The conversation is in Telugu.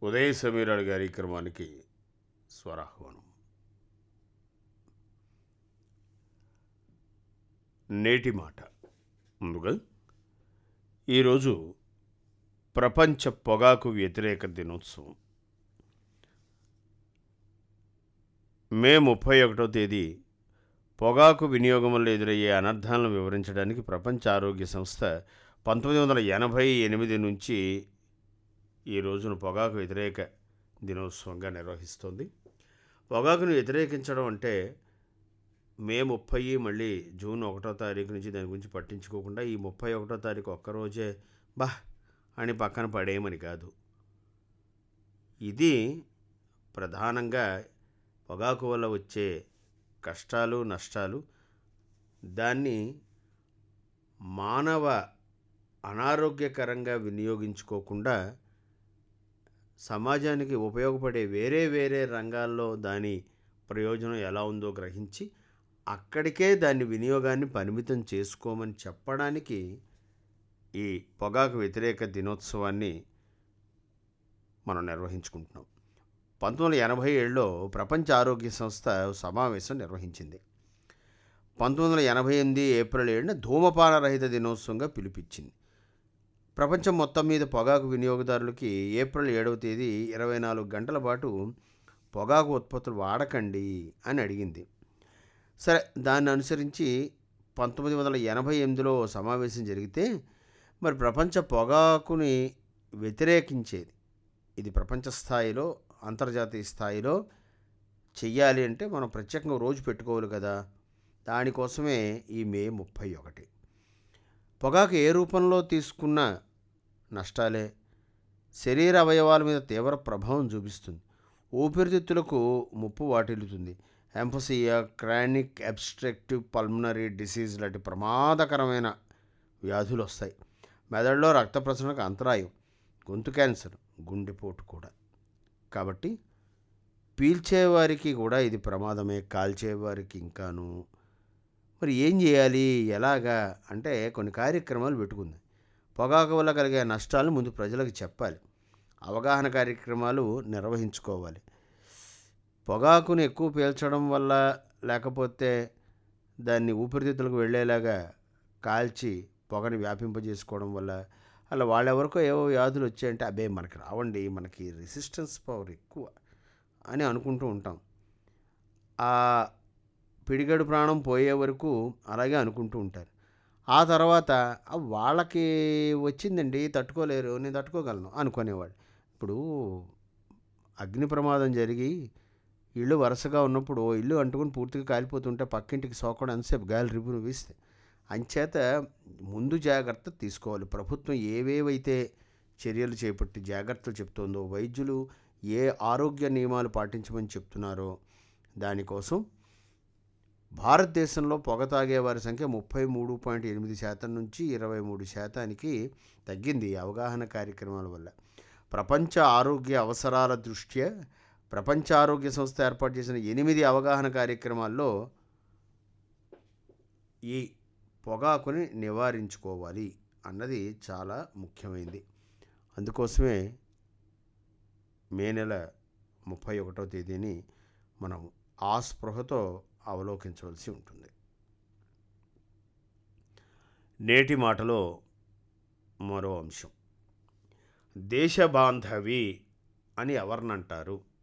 ఉదయ సమీరాడు గారి క్రమానికి స్వరాహ్వానం నేటి మాట ముందుగా ఈరోజు ప్రపంచ పొగాకు వ్యతిరేక దినోత్సవం మే ముప్పై ఒకటో తేదీ పొగాకు వినియోగం వల్ల ఎదురయ్యే అనర్థాలను వివరించడానికి ప్రపంచ ఆరోగ్య సంస్థ పంతొమ్మిది వందల ఎనభై ఎనిమిది నుంచి ఈ రోజును పొగాకు వ్యతిరేక దినోత్సవంగా నిర్వహిస్తోంది పొగాకును వ్యతిరేకించడం అంటే మే ముప్పై మళ్ళీ జూన్ ఒకటో తారీఖు నుంచి దాని గురించి పట్టించుకోకుండా ఈ ముప్పై ఒకటో తారీఖు ఒక్కరోజే బా అని పక్కన పడేయమని కాదు ఇది ప్రధానంగా పొగాకు వల్ల వచ్చే కష్టాలు నష్టాలు దాన్ని మానవ అనారోగ్యకరంగా వినియోగించుకోకుండా సమాజానికి ఉపయోగపడే వేరే వేరే రంగాల్లో దాని ప్రయోజనం ఎలా ఉందో గ్రహించి అక్కడికే దాని వినియోగాన్ని పరిమితం చేసుకోమని చెప్పడానికి ఈ పొగాకు వ్యతిరేక దినోత్సవాన్ని మనం నిర్వహించుకుంటున్నాం పంతొమ్మిది వందల ఎనభై ఏడులో ప్రపంచ ఆరోగ్య సంస్థ సమావేశం నిర్వహించింది పంతొమ్మిది వందల ఎనభై ఎనిమిది ఏప్రిల్ ఏడున ధూమపాన రహిత దినోత్సవంగా పిలిపించింది ప్రపంచం మొత్తం మీద పొగాకు వినియోగదారులకి ఏప్రిల్ ఏడవ తేదీ ఇరవై నాలుగు గంటల పాటు పొగాకు ఉత్పత్తులు వాడకండి అని అడిగింది సరే దాన్ని అనుసరించి పంతొమ్మిది వందల ఎనభై ఎనిమిదిలో సమావేశం జరిగితే మరి ప్రపంచ పొగాకుని వ్యతిరేకించేది ఇది ప్రపంచ స్థాయిలో అంతర్జాతీయ స్థాయిలో చెయ్యాలి అంటే మనం ప్రత్యేకంగా రోజు పెట్టుకోవాలి కదా దానికోసమే ఈ మే ముప్పై ఒకటి పొగాకు ఏ రూపంలో తీసుకున్న నష్టాలే శరీర అవయవాల మీద తీవ్ర ప్రభావం చూపిస్తుంది ఊపిరితిత్తులకు ముప్పు వాటిల్లుతుంది emphysema chronic obstructive pulmonary disease లాంటి ప్రమాదకరమైన వ్యాధులు వస్తాయి మెదడులో రక్త ప్రసరణకు అంతరాయం గొంతు క్యాన్సర్ గుండెపోటు కూడా కాబట్టి పీల్చేవారికి కూడా ఇది ప్రమాదమే కాల్చేవారికి ఇంకాను మరి ఏం చేయాలి ఎలాగా అంటే కొన్ని కార్యక్రమాలు పెట్టుకుంది పొగాకు వల్ల కలిగే నష్టాలను ముందు ప్రజలకు చెప్పాలి అవగాహన కార్యక్రమాలు నిర్వహించుకోవాలి పొగాకును ఎక్కువ పీల్చడం వల్ల లేకపోతే దాన్ని ఊపిరితిత్తులకు వెళ్ళేలాగా కాల్చి పొగని వ్యాపింపజేసుకోవడం వల్ల అలా వాళ్ళెవరికో ఏవో వ్యాధులు వచ్చాయంటే అబ్బే మనకి రావండి మనకి రెసిస్టెన్స్ పవర్ ఎక్కువ అని అనుకుంటూ ఉంటాం ఆ పిడిగడు ప్రాణం పోయే వరకు అలాగే అనుకుంటూ ఉంటారు ఆ తర్వాత "ఆ, వాళ్ళకి వచ్చిందండి తట్టుకోలేరు నేను తట్టుకోగలను అనుకునేవాడు ఇప్పుడు అగ్ని ప్రమాదం జరిగి ఇల్లు వరుసగా ఉన్నప్పుడు ఓ ఇల్లు అంటుకుని పూర్తిగా కాలిపోతుంటే పక్కింటికి సోకడం ఎంతసేపు గాలి రిపును వీస్తే అంచేత ముందు జాగ్రత్త తీసుకోవాలి ప్రభుత్వం ఏవేవైతే చర్యలు చేపట్టి జాగ్రత్తలు చెప్తోందో వైద్యులు ఏ ఆరోగ్య నియమాలు పాటించమని చెప్తున్నారో దానికోసం భారతదేశంలో పొగ తాగే వారి సంఖ్య ముప్పై మూడు పాయింట్ ఎనిమిది శాతం నుంచి ఇరవై మూడు శాతానికి తగ్గింది ఈ అవగాహన కార్యక్రమాల వల్ల ప్రపంచ ఆరోగ్య అవసరాల దృష్ట్యా ప్రపంచ ఆరోగ్య సంస్థ ఏర్పాటు చేసిన ఎనిమిది అవగాహన కార్యక్రమాల్లో ఈ పొగాకుని నివారించుకోవాలి అన్నది చాలా ముఖ్యమైనది అందుకోసమే మే నెల ముప్పై ఒకటో తేదీని మనం ఆ స్పృహతో అవలోకించవలసి ఉంటుంది నేటి మాటలో మరో అంశం దేశ బాంధవి అని ఎవరినంటారు